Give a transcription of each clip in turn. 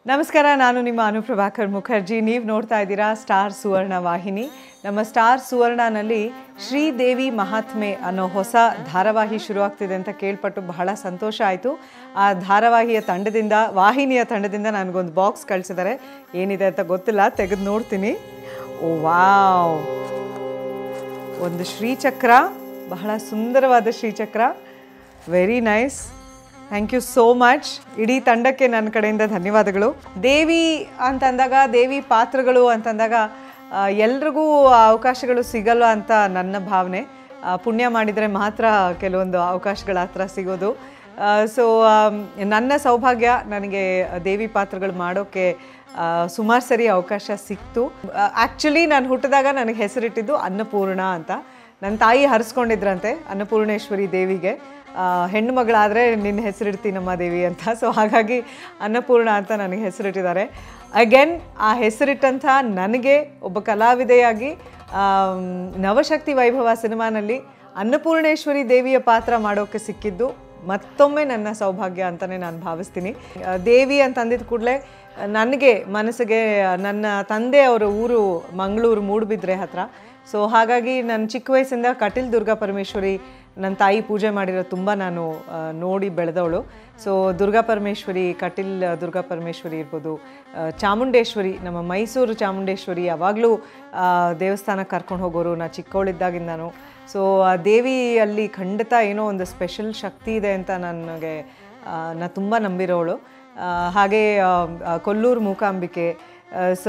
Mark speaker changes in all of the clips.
Speaker 1: ನಮಸ್ಕಾರ ನಾನು ನಿಮ್ಮ ಅನುಪ್ರಭಾಕರ್ ಮುಖರ್ಜಿ ನೀವು ನೋಡ್ತಾ ಇದ್ದೀರಾ ಸ್ಟಾರ್ ಸುವರ್ಣ ವಾಹಿನಿ ನಮ್ಮ ಸ್ಟಾರ್ ಸುವರ್ಣನಲ್ಲಿ ಶ್ರೀದೇವಿ ಮಹಾತ್ಮೆ ಅನ್ನೋ ಹೊಸ ಧಾರಾವಾಹಿ ಶುರುವಾಗ್ತಿದೆ ಅಂತ ಕೇಳ್ಪಟ್ಟು ಬಹಳ ಸಂತೋಷ ಆಯಿತು ಆ ಧಾರಾವಾಹಿಯ ತಂಡದಿಂದ ವಾಹಿನಿಯ ತಂಡದಿಂದ ನನಗೊಂದು ಬಾಕ್ಸ್ ಕಳಿಸಿದ್ದಾರೆ ಏನಿದೆ ಅಂತ ಗೊತ್ತಿಲ್ಲ ತೆಗೆದು ನೋಡ್ತೀನಿ ಓ ವಾವ್ ಒಂದು ಶ್ರೀಚಕ್ರ ಬಹಳ ಸುಂದರವಾದ ಶ್ರೀಚಕ್ರ very nice thank you so much ಇಡೀ ತಂಡಕ್ಕೆ ನನ್ನ ಕಡೆಯಿಂದ ಧನ್ಯವಾದಗಳು ದೇವಿ ಅಂತಂದಾಗ ದೇವಿ ಪಾತ್ರಗಳು ಅಂತಂದಾಗ ಆ, ಎಲ್ರಿಗೂ ಆ ಅವಕಾಶಗಳು ಸಿಗಲ್ಲ ಅಂತ ನನ್ನ ಭಾವನೆ ಆ, ಪುಣ್ಯ ಮಾಡಿದರೆ ಮಾತ್ರ ಕೆಲವೊಂದು ಅವಕಾಶಗಳ ಹತ್ರ ಸಿಗೋದು ಸೊ ನನ್ನ ಸೌಭಾಗ್ಯ ನನಗೆ ದೇವಿ ಪಾತ್ರಗಳು ಮಾಡೋಕ್ಕೆ ಸುಮಾರು ಸರಿ ಅವಕಾಶ ಸಿಕ್ತು ಆ್ಯಕ್ಚುಲಿ ನಾನು ಹುಟ್ಟಿದಾಗ ನನಗೆ ಹೆಸರಿಟ್ಟಿದ್ದು ಅನ್ನಪೂರ್ಣ ಅಂತ ನನ್ನ ತಾಯಿ ಹರಿಸ್ಕೊಂಡಿದ್ರಂತೆ ಅನ್ನಪೂರ್ಣೇಶ್ವರಿ ದೇವಿಗೆ ಆ, ಹೆಣ್ಣು ಮಗಳಾದರೆ ನಿನ್ನ ಹೆಸರಿಡ್ತೀನಮ್ಮ ದೇವಿ ಅಂತ ಸೊ ಹಾಗಾಗಿ ಅನ್ನಪೂರ್ಣ ಅಂತ ನನಗೆ ಹೆಸರಿಟ್ಟಿದ್ದಾರೆ ಅಗೇನ್ ಆ ಹೆಸರಿಟ್ಟಂಥ ನನಗೆ ಒಬ್ಬ ಕಲಾವಿದೆಯಾಗಿ ಆಮ್, ನವಶಕ್ತಿ ವೈಭವ ಸಿನಿಮಾನಲ್ಲಿ ಅನ್ನಪೂರ್ಣೇಶ್ವರಿ ದೇವಿಯ ಪಾತ್ರ ಮಾಡೋಕ್ಕೆ ಸಿಕ್ಕಿದ್ದು ಮತ್ತೊಮ್ಮೆ ನನ್ನ ಸೌಭಾಗ್ಯ ಅಂತಲೇ ನಾನು ಭಾವಿಸ್ತೀನಿ ಆ, ದೇವಿ ಅಂತ ಅಂದಿದ ಕೂಡಲೇ ನನಗೆ ಮನಸ್ಸಿಗೆ ನನ್ನ ತಂದೆ ಅವರ ಊರು ಮಂಗಳೂರು ಮೂಡುಬಿದ್ರೆ ಹತ್ರ ಸೊ ಹಾಗಾಗಿ ನನ್ನ ಚಿಕ್ಕ ವಯಸ್ಸಿಂದ ಕಟೀಲ್ ದುರ್ಗಾ ಪರಮೇಶ್ವರಿ ನನ್ನ ತಾಯಿ ಪೂಜೆ ಮಾಡಿರೋ ತುಂಬ ನಾನು ಆ, ನೋಡಿ ಬೆಳೆದವಳು ಸೊ ದುರ್ಗಾ ಪರಮೇಶ್ವರಿ ಕಟೀಲ್ ದುರ್ಗಾ ಪರಮೇಶ್ವರಿ ಇರ್ಬೋದು ಆ, ಚಾಮುಂಡೇಶ್ವರಿ ನಮ್ಮ ಮೈಸೂರು ಚಾಮುಂಡೇಶ್ವರಿ ಯಾವಾಗಲೂ ದೇವಸ್ಥಾನಕ್ಕೆ ಕರ್ಕೊಂಡು ಹೋಗೋರು ನಾ ಚಿಕ್ಕವಳಿದ್ದಾಗಿಂದನೂ ಸೊ ಆ ದೇವಿಯಲ್ಲಿ ಖಂಡಿತ ಏನೋ ಒಂದು ಸ್ಪೆಷಲ್ ಶಕ್ತಿ ಇದೆ ಅಂತ ನನಗೆ ನಾ ತುಂಬ ನಂಬಿರೋಳು ಆ, ಹಾಗೆ ಆ, ಆ, ಕೊಲ್ಲೂರು ಮೂಕಾಂಬಿಕೆ ಸೊ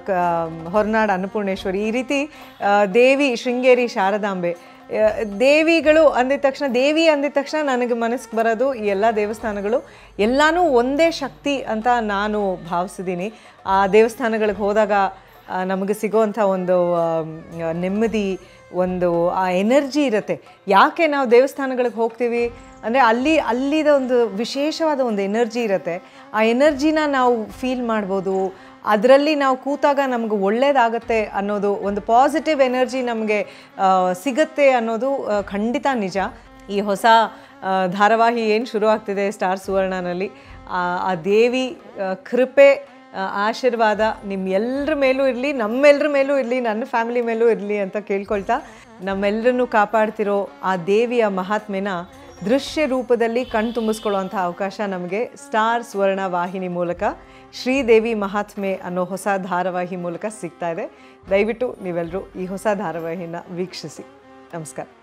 Speaker 1: ಹೊರನಾಡು ಅನ್ನಪೂರ್ಣೇಶ್ವರಿ ಈ ರೀತಿ ಆ, ದೇವಿ ಶೃಂಗೇರಿ ಶಾರದಾಂಬೆ ಆ, ದೇವಿಗಳು ಅಂದಿದ ತಕ್ಷಣ ದೇವಿ ಅಂದಿದ ತಕ್ಷಣ ನನಗೆ ಮನಸ್ಸಿಗೆ ಬರೋದು ಈ ಎಲ್ಲ ದೇವಸ್ಥಾನಗಳು ಎಲ್ಲನೂ ಒಂದೇ ಶಕ್ತಿ ಅಂತ ನಾನು ಭಾವಿಸಿದ್ದೀನಿ ಆ ದೇವಸ್ಥಾನಗಳಿಗೆ ಹೋದಾಗ ಆ, ನಮಗೆ ಸಿಗೋವಂಥ ಒಂದು ಆ, ನೆಮ್ಮದಿ ಒಂದು ಆ ಎನರ್ಜಿ ಇರುತ್ತೆ ಯಾಕೆ ನಾವು ದೇವಸ್ಥಾನಗಳಿಗೆ ಹೋಗ್ತೀವಿ ಅಂದರೆ ಅಲ್ಲಿ ಅಲ್ಲಿದ ಒಂದು ವಿಶೇಷವಾದ ಒಂದು ಎನರ್ಜಿ ಇರುತ್ತೆ ಆ ಎನರ್ಜಿನ ನಾವು ಫೀಲ್ ಮಾಡ್ಬೋದು ಅದರಲ್ಲಿ ನಾವು ಕೂತಾಗ ನಮ್ಗೆ ಒಳ್ಳೇದಾಗತ್ತೆ ಅನ್ನೋದು ಒಂದು ಪಾಸಿಟಿವ್ ಎನರ್ಜಿ ನಮಗೆ ಸಿಗತ್ತೆ ಅನ್ನೋದು ಆ, ಖಂಡಿತ ನಿಜ ಈ ಹೊಸ ಆ, ಧಾರಾವಾಹಿ ಏನು ಶುರುವಾಗ್ತಿದೆ ಸ್ಟಾರ್ ಸುವರ್ಣನಲ್ಲಿ ಆ ಆ ದೇವಿ ಆ, ಕೃಪೆ ಆ, ಆಶೀರ್ವಾದ ನಿಮ್ಮ ಎಲ್ಲರ ಮೇಲೂ ಇರಲಿ ನಮ್ಮೆಲ್ಲರ ಮೇಲೂ ಇರಲಿ ನನ್ನ ಫ್ಯಾಮಿಲಿ ಮೇಲೂ ಇರಲಿ ಅಂತ ಕೇಳ್ಕೊಳ್ತಾ ನಮ್ಮೆಲ್ಲರನ್ನೂ ಕಾಪಾಡ್ತಿರೋ ಆ ದೇವಿಯ ಮಹಾತ್ಮೆನ ದೃಶ್ಯ ರೂಪದಲ್ಲಿ ಕಣ್ ತುಂಬಿಸ್ಕೊಳ್ಳುವಂಥ ಅವಕಾಶ ನಮಗೆ ಸ್ಟಾರ್ ಸ್ವರ್ಣ ವಾಹಿನಿ ಮೂಲಕ ಶ್ರೀದೇವಿ ಮಹಾತ್ಮೆ ಅನ್ನೋ ಹೊಸ ಧಾರಾವಾಹಿ ಮೂಲಕ ಸಿಗ್ತಾ ಇದೆ ದಯವಿಟ್ಟು ನೀವೆಲ್ಲರೂ ಈ ಹೊಸ ಧಾರಾವಾಹಿನ ವೀಕ್ಷಿಸಿ ನಮಸ್ಕಾರ